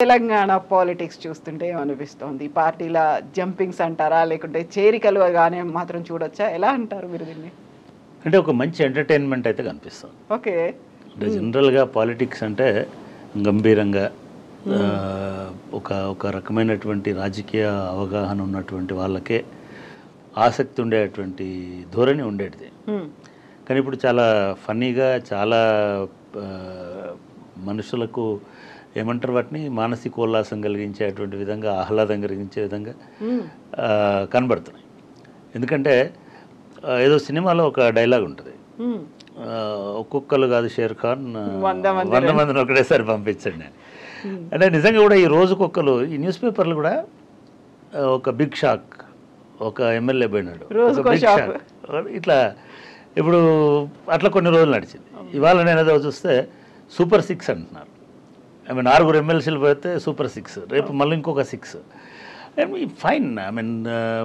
Telangana politics చూస్తుంటే ఏమనిపిస్తోంది పార్టీల jumpings అంటారా లేకుంటే చేరికలు గానే మాత్రం చూడొచ్చా ఎలా అంటారు మీరు దీన్ని అంటే ఒక మంచి ఎంటర్టైన్మెంట్ అయితే కనిపిస్తుంది ఓకే అంటే జనరల్గా పాలిటిక్స్ అంటే గంభీరంగా ఆ, ఒక ఒక రకమైనటువంటి రాజకీయ అవగాహన ఉన్నటువంటి వాళ్ళకే ఆసక్తి ఉండేటువంటి ధోరణి ఉండేది హ్మ్. కానీ ఇప్పుడు చాలా ఫన్నీగా చాలా ఆ, మనుషులకు ఏమంటారు వాటిని మానసిక ఉల్లాసం కలిగించేటువంటి విధంగా ఆహ్లాదం కలిగించే విధంగా హ్మ్. ఆ, కనబడుతున్నాయి ఎందుకంటే ఆ, ఏదో సినిమాలో ఒక డైలాగ్ ఉంటుంది హ్మ్. ఆ, ఒక్కొక్కరు కాదు షేర్ ఖాన్ ఆ, వంద మంది వంద మందిని ఒకటేసారి పంపించండి అని అంటే నిజంగా కూడా ఈ రోజుకొక్కరు ఈ న్యూస్ పేపర్లు కూడా ఆ, ఒక బిగ్ షాక్ ఒక ఎమ్మెల్యే పోయినాడు ఒక రోజుకో big షాక్. shock. ఇట్లా ఇప్పుడు అట్లా కొన్ని రోజులు నడిచింది ఇవాళ నేను ఏదో చూస్తే సూపర్ సిక్స్ అంటున్నారు ఐ మీన్ ఆరుగురు ఎమ్మెల్సీలు పోతే సూపర్ సిక్స్ రేపు మళ్ళీ ఇంకొక six I mean fine I mean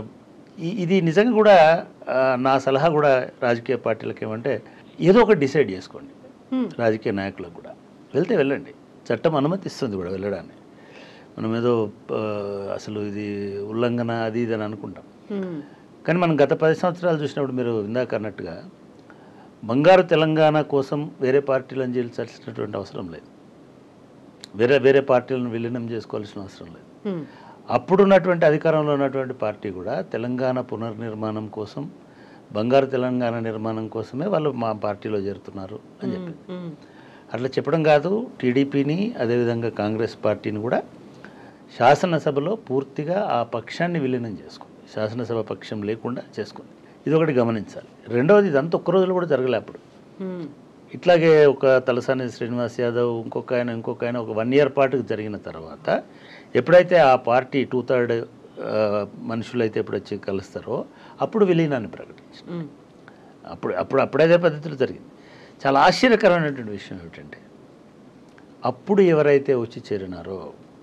ఇది నిజంగా కూడా ఆ, నా సలహా కూడా రాజకీయ పార్టీలకు ఏమంటే ఏదో ఒకటి డిసైడ్ చేసుకోండి హ్మ్. రాజకీయ నాయకులకు కూడా వెళ్తే వెళ్ళండి చట్టం అనుమతిస్తుంది కూడా వెళ్ళడాన్ని మనం ఏదో ఆ, అసలు ఇది ఉల్లంఘన అది ఇది అని అనుకుంటాం హ్మ్. కానీ మనం గత పది సంవత్సరాలు చూసినప్పుడు మీరు ఇందాక అన్నట్టుగా బంగారు తెలంగాణ కోసం వేరే పార్టీలను చేల్చాల్సినటువంటి అవసరం లేదు వేరే వేరే పార్టీలను విలీనం చేసుకోవాల్సిన అవసరం లేదు హ్మ్. అప్పుడున్నటువంటి అధికారంలో ఉన్నటువంటి పార్టీ కూడా తెలంగాణ పునర్నిర్మాణం కోసం బంగారు తెలంగాణ నిర్మాణం కోసమే వాళ్ళు మా పార్టీలో చేరుతున్నారు అని చెప్పి హ్మ్. అట్లా చెప్పడం కాదు టీడీపీని అదేవిధంగా కాంగ్రెస్ పార్టీని కూడా శాసనసభలో పూర్తిగా ఆ పక్షాన్ని విలీనం చేసుకుంది శాసనసభ పక్షం లేకుండా చేసుకుంది ఇది ఒకటి గమనించాలి రెండవది ఇదంతా ఒక్క రోజులో కూడా జరగలే అప్పుడు హ్మ్. ఇట్లాగే ఒక తలసాని శ్రీనివాస్ యాదవ్ ఇంకొక ఆయన ఇంకొక ఆయన ఒక వన్ ఇయర్ పాటు జరిగిన తర్వాత ఎప్పుడైతే ఆ పార్టీ టూ థర్డ్ మనుషులు అయితే ఎప్పుడు వచ్చి కలుస్తారో అప్పుడు విలీనాన్ని ప్రకటించారు హ్మ్. అప్పుడు అప్పుడు అప్పుడైతే పద్ధతిలో జరిగింది చాలా ఆశ్చర్యకరమైనటువంటి విషయం ఏమిటంటే అప్పుడు ఎవరైతే వచ్చి చేరినారో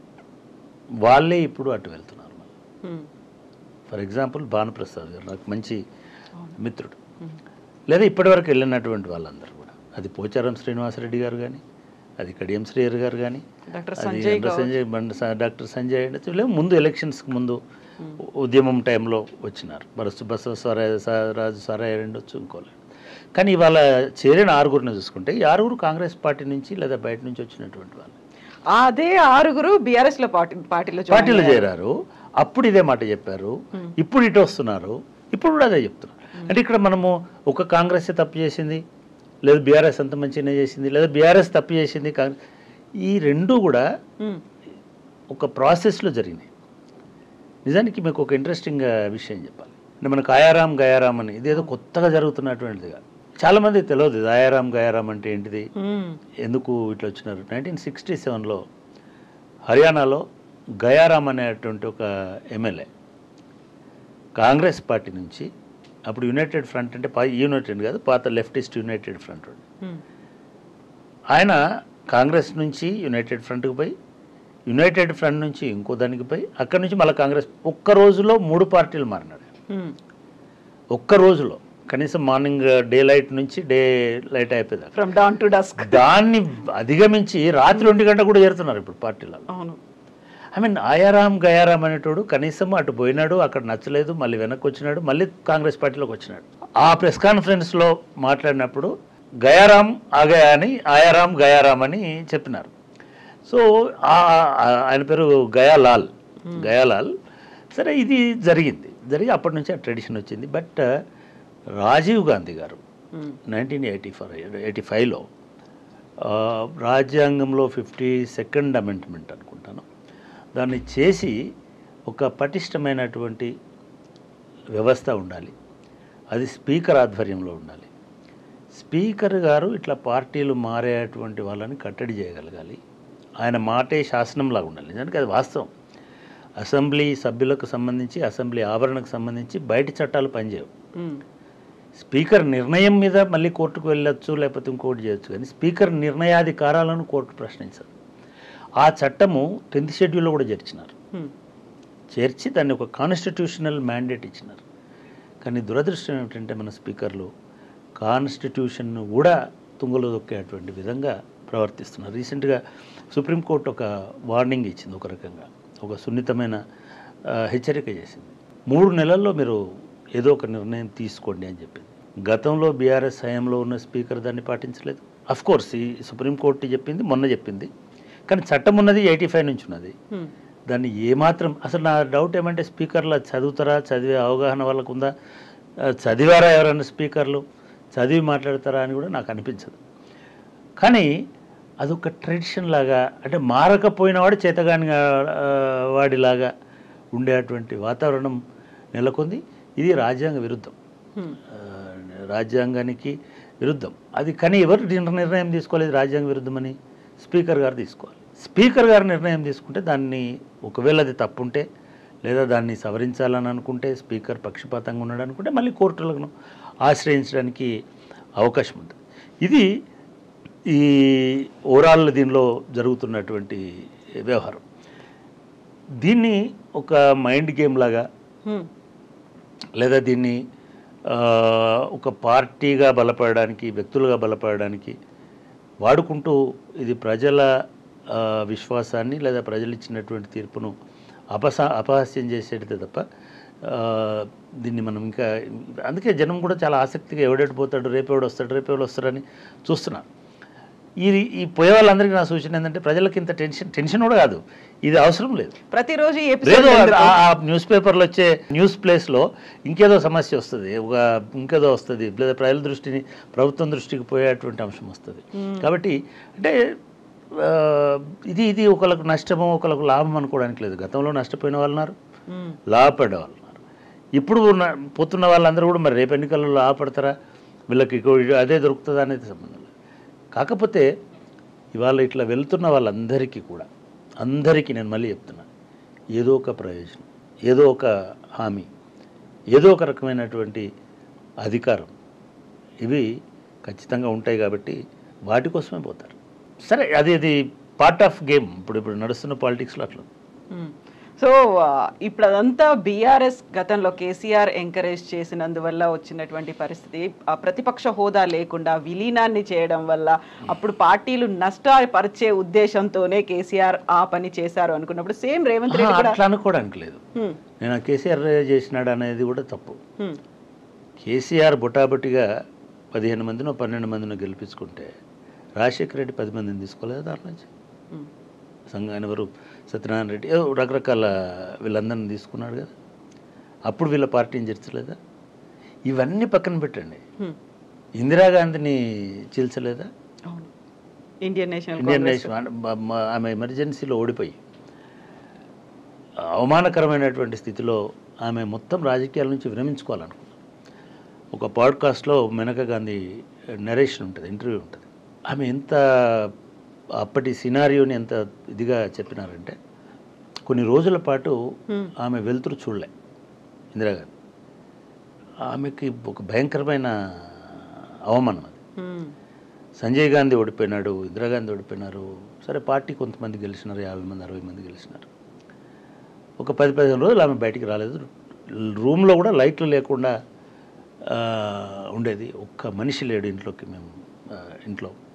వాళ్ళే ఇప్పుడు అటు వెళ్తున్నారు మళ్ళీ హ్మ్. ఫర్ ఎగ్జాంపుల్ భానుప్రసాద్ గారు నాకు మంచి మిత్రుడు లేదా ఇప్పటివరకు వెళ్ళినటువంటి వాళ్ళందరూ కూడా అది పోచారం శ్రీనివాసరెడ్డి గారు కానీ అది కడియం శ్రీయర్ గారు కానీ డాక్టర్ అది సంజయ్ డాక్టర్ సంజయ్ బండ స- డాక్టర్ సంజయ్ ఉండొచ్చు లేదా ముందు ఎలక్షన్స్కి ముందు ఉద్యమం టైంలో వచ్చినారు బరసు బసవ స్వరాయ రాజు సారాయ ఉండొచ్చు ఇంకోలే కానీ ఇవాళ చేరిన ఆరుగురిని చూసుకుంటే ఈ ఆరుగురు కాంగ్రెస్ పార్టీ నుంచి లేదా బయట నుంచి వచ్చినటువంటి వాళ్ళు అదే ఆరుగురు బీఆర్ఎస్ లో పార్టీ పార్టీలో join పార్టీలో అయ్యారు. చేరారు అప్పుడు ఇదే మాట చెప్పారు ఇప్పుడు ఇటు వస్తున్నారు ఇప్పుడు కూడా అదే చెప్తున్నారు అంటే ఇక్కడ మనము ఒక కాంగ్రెస్ తప్పు చేసింది లేదా బీఆర్ఎస్ అంత మంచిగానే చేసింది లేదా బీఆర్ఎస్ తప్పు చేసింది కాంగ్రెస్ ఈ రెండు కూడా హ్మ్. ఒక ప్రాసెస్లో జరిగినాయి నిజానికి మీకు ఒక ఇంట్రెస్టింగ్ విషయం చెప్పాలి అంటే మనకు ఆయారాం గయారాం అని ఇదేదో కొత్తగా జరుగుతున్నటువంటిది కాదు చాలామంది తెలియదు ఇది ఆయారాం గయారాం అంటే ఏంటిది హ్మ్. ఎందుకు ఇట్లా వచ్చినారు నైన్టీన్ సిక్స్టీ సెవెన్లో హర్యానాలో గయారాం అనేటువంటి ఒక ఎమ్మెల్యే కాంగ్రెస్ పార్టీ నుంచి అప్పుడు యునైటెడ్ ఫ్రంట్ అంటే పా- యునైటెడ్ కాదు పాత లెఫ్టిస్ట్ యునైటెడ్ ఫ్రంట్ వాడు. హ్మ్. ఆయన కాంగ్రెస్ నుంచి యునైటెడ్ ఫ్రంట్కి పోయి యునైటెడ్ ఫ్రంట్ నుంచి ఇంకో దానికి పోయి అక్కడి నుంచి మళ్ళీ కాంగ్రెస్ ఒక్క రోజులో మూడు పార్టీలు మారినాడు హ్మ్. ఒక్క రోజులో కనీసం మార్నింగ్ డే లైట్ నుంచి డే లైట్ అయిపోయింది ఫ్రమ్ డౌన్ టు డస్క్ దాన్ని అధిగమించి రాత్రి ఒంటి గంట కూడా చేరుతున్నారు ఇప్పుడు పార్టీలలో అవును ఐ మీన్ ఆయారాం గయారాం అనేటోడు కనీసం అటు పోయినాడు అక్కడ నచ్చలేదు మళ్ళీ వెనక్కి వచ్చినాడు మళ్ళీ కాంగ్రెస్ పార్టీలోకి వచ్చినాడు ఆ ప్రెస్ కాన్ఫరెన్స్లో మాట్లాడినప్పుడు గయారాం ఆగయా అని ఆయారాం గయారాం అని చెప్పినారు సో ఆ- ఆ- ఆయన పేరు గయాలాల్ గయాలాల్ సరే ఇది జరిగింది జరిగి అప్పటి నుంచి ఆ ట్రెడిషన్ వచ్చింది బట్ రాజీవ్ గాంధీ గారు హ్మ్. నైన్టీన్ ఎయిటీ ఫోర్ ఎయిటీ ఫైవ్లో రాజ్యాంగంలో ఫిఫ్టీ సెకండ్ అమెండ్మెంట్ అనుకుంటాను దాన్ని చేసి ఒక పటిష్టమైనటువంటి వ్యవస్థ ఉండాలి అది స్పీకర్ ఆధ్వర్యంలో ఉండాలి స్పీకర్ గారు ఇట్లా పార్టీలు మారేటువంటి వాళ్ళని కట్టడి చేయగలగాలి ఆయన మాటే శాసనంలాగా ఉండాలి నిజానికి అది వాస్తవం అసెంబ్లీ సభ్యులకు సంబంధించి అసెంబ్లీ ఆవరణకు సంబంధించి బయట చట్టాలు పనిచేయవు హ్మ్. స్పీకర్ నిర్ణయం మీద మళ్ళీ కోర్టుకు వెళ్ళొచ్చు లేకపోతే ఇంకోటి చేయొచ్చు కానీ స్పీకర్ నిర్ణయాధికారాలను కోర్టు ప్రశ్నించదు ఆ చట్టము టెన్త్ షెడ్యూల్లో కూడా చేర్చినారు హ్మ్. చేర్చి దాన్ని ఒక కాన్స్టిట్యూషనల్ మ్యాండేట్ ఇచ్చినారు కానీ దురదృష్టం ఏమిటంటే మన స్పీకర్లు కాన్స్టిట్యూషన్ను కూడా తుంగలో దొక్కేటువంటి విధంగా ప్రవర్తిస్తున్నారు రీసెంట్గా సుప్రీంకోర్టు ఒక వార్నింగ్ ఇచ్చింది ఒక రకంగా ఒక సున్నితమైన ఆ, హెచ్చరిక చేసింది మూడు నెలల్లో మీరు ఏదో ఒక నిర్ణయం తీసుకోండి అని చెప్పింది గతంలో బీఆర్ఎస్ హయాంలో ఉన్న స్పీకర్ దాన్ని పాటించలేదు అఫ్ కోర్స్ ఈ సుప్రీంకోర్టు చెప్పింది మొన్న చెప్పింది కానీ చట్టం ఉన్నది ఎయిటీ ఫైవ్ నుంచి ఉన్నది హ్మ్. దాన్ని ఏమాత్రం అసలు నా డౌట్ ఏమంటే స్పీకర్లు చదువుతారా చదివే అవగాహన వాళ్ళకు ఉందా ఆ, చదివారా ఎవరైనా స్పీకర్లు చదివి మాట్లాడతారా అని కూడా నాకు అనిపించదు కానీ అదొక ట్రెడిషన్ లాగా అంటే మారకపోయినవాడు చేతగాని ఆ, వాడిలాగా ఉండేటువంటి వాతావరణం నెలకొంది ఇది రాజ్యాంగ విరుద్ధం హ్మ్. ఆ, రాజ్యాంగానికి విరుద్ధం అది కానీ ఎవరు నిర్- నిర్ణయం తీసుకోలేదు రాజ్యాంగ విరుద్ధమని స్పీకర్ గారు తీసుకోవాలి స్పీకర్ గారు నిర్ణయం తీసుకుంటే దాన్ని ఒకవేళ అది తప్పుంటే లేదా దాన్ని సవరించాలని అనుకుంటే స్పీకర్ పక్షపాతంగా ఉన్నాడు అనుకుంటే మళ్ళీ కోర్టులను ఆశ్రయించడానికి అవకాశం ఉంటుంది ఇది ఈ ఓవరాల్ దీనిలో జరుగుతున్నటువంటి వ్యవహారం దీన్ని ఒక మైండ్ గేమ్ లాగా హ్మ్. లేదా దీన్ని ఆ, ఒక పార్టీగా బలపడడానికి వ్యక్తులుగా బలపడడానికి వాడుకుంటూ ఇది ప్రజల ఆ, విశ్వాసాన్ని లేదా ప్రజలు ఇచ్చినటువంటి తీర్పును అపసా అపహాస్యం చేసేటిదే తప్ప ఆ, దీన్ని మనం ఇంకా అందుకే జనం కూడా చాలా ఆసక్తిగా ఎవడెటు పోతాడు రేపెవడు వస్తాడు రేపెవడు వస్తాడని చూస్తున్నారు ఈ ఈ పోయే వాళ్ళందరికీ నా సూచన ఏంటంటే ప్రజలకి ఇంత టెన్షన్ టెన్షన్ కూడా కాదు ఇది అవసరం లేదు ప్రతిరోజు ఈ లేదు ఎపిసోడ్ ఎందుకు? ఆ ఆ న్యూస్ పేపర్లో వచ్చే న్యూస్ ప్లేస్లో ఇంకేదో సమస్య వస్తుంది ఒక ఇంకేదో వస్తుంది లేదా ప్రజల దృష్టిని ప్రభుత్వం దృష్టికి పోయేటువంటి అంశం వస్తుంది కాబట్టి అంటే ఆ, ఇది ఇది ఒకళ్ళకు నష్టమో ఒకళ్ళకు లాభం అనుకోవడానికి లేదు గతంలో నష్టపోయిన వాళ్ళు ఉన్నారు హ్మ్. లాభపడే వాళ్ళు ఉన్నారు ఇప్పుడు ఉన్న పోతున్న వాళ్ళందరూ కూడా మరి రేపు ఎన్నికల్లో లాభపడతారా వీళ్ళకి ఇగో ఇది అదే దొరుకుతుందా అనేది సంబంధం లేదు కాకపోతే ఇవాళ ఇట్లా వెళ్తున్న వాళ్ళందరికీ కూడా అందరికీ నేను మళ్ళీ చెప్తున్నా ఏదో ఒక ప్రయోజనం ఏదో ఒక హామీ ఏదో ఒక రకమైనటువంటి అధికారం ఇవి ఖచ్చితంగా ఉంటాయి కాబట్టి వాటి కోసమే పోతారు సరే అది అది పార్ట్ ఆఫ్ గేమ్ ఇప్పుడు ఇప్పుడు నడుస్తున్న పాలిటిక్స్లో అట్లా ఉంది. మ్మ్. సో ఆ, ఇప్పుడు అదంతా బీఆర్ఎస్ గతంలో కేసీఆర్ ఎంకరేజ్ చేసినందువల్ల వచ్చినటువంటి పరిస్థితి ఆ ప్రతిపక్ష హోదా లేకుండా విలీనాన్ని చేయడం వల్ల అప్పుడు పార్టీలు నష్టపరిచే ఉద్దేశంతోనే కేసీఆర్ ఆ పని చేశారు అనుకున్నప్పుడు సేమ్ రేవంత్ రెడ్డి ఆహా, కూడా అట్లా అనుకోవడానికి లేదు మ్మ్. నేను ఆ కేసీఆర్ చేసినాడు అనేది కూడా తప్పు మ్మ్. కేసీఆర్ బొటాబొటిగా పదిహేను మందినో పన్నెండు మందినో గెలిపించుకుంటే రాజశేఖర రెడ్డి పది మందిని తీసుకోలేదు దాని నుంచి మ్మ్. సంఘాన్ని ఎవరు సత్యనారాయణ రెడ్డి ఏదో రకరకాల వీళ్ళందరిని తీసుకున్నాడు కదా అప్పుడు వీళ్ళ పార్టీని చేర్చలేదా ఇవన్నీ పక్కన పెట్టండి మ్మ్. ఇందిరాగాంధీని చీల్చలేదా అవును Indian national Indian Congress nation మ- మ- ఆమె ఎమర్జెన్సీలో ఓడిపోయి అవమానకరమైనటువంటి స్థితిలో ఆమె మొత్తం రాజకీయాల నుంచి విరమించుకోవాలనుకుంది ఒక పాడ్కాస్ట్లో మెనకా గాంధీ నరేషన్ ఉంటుంది ఇంటర్వ్యూ ఉంటుంది ఆమె ఎంత అప్పటి సినారియోని ఎంత ఇదిగా చెప్పినారంటే కొన్ని రోజుల పాటు Hmm. ఆమె వెలుతురు చూడలే ఇందిరాగాంధీ ఆమెకి ఒక భయంకరమైన అవమానం అది మ్మ్. సంజయ్ గాంధీ ఓడిపోయినాడు ఇందిరాగాంధీ ఓడిపోయినారు సరే పార్టీ కొంతమంది గెలిచినారు యాభై మంది అరవై మంది గెలిచినారు ఒక పది పదిహేను రోజులు ఆమె బయటికి రాలేదు రూమ్లో కూడా లైట్లు లేకుండా ఆ, ఉండేది ఒక్క మనిషి లేడు ఇంట్లోకి మేము ఆ, ఇంట్లో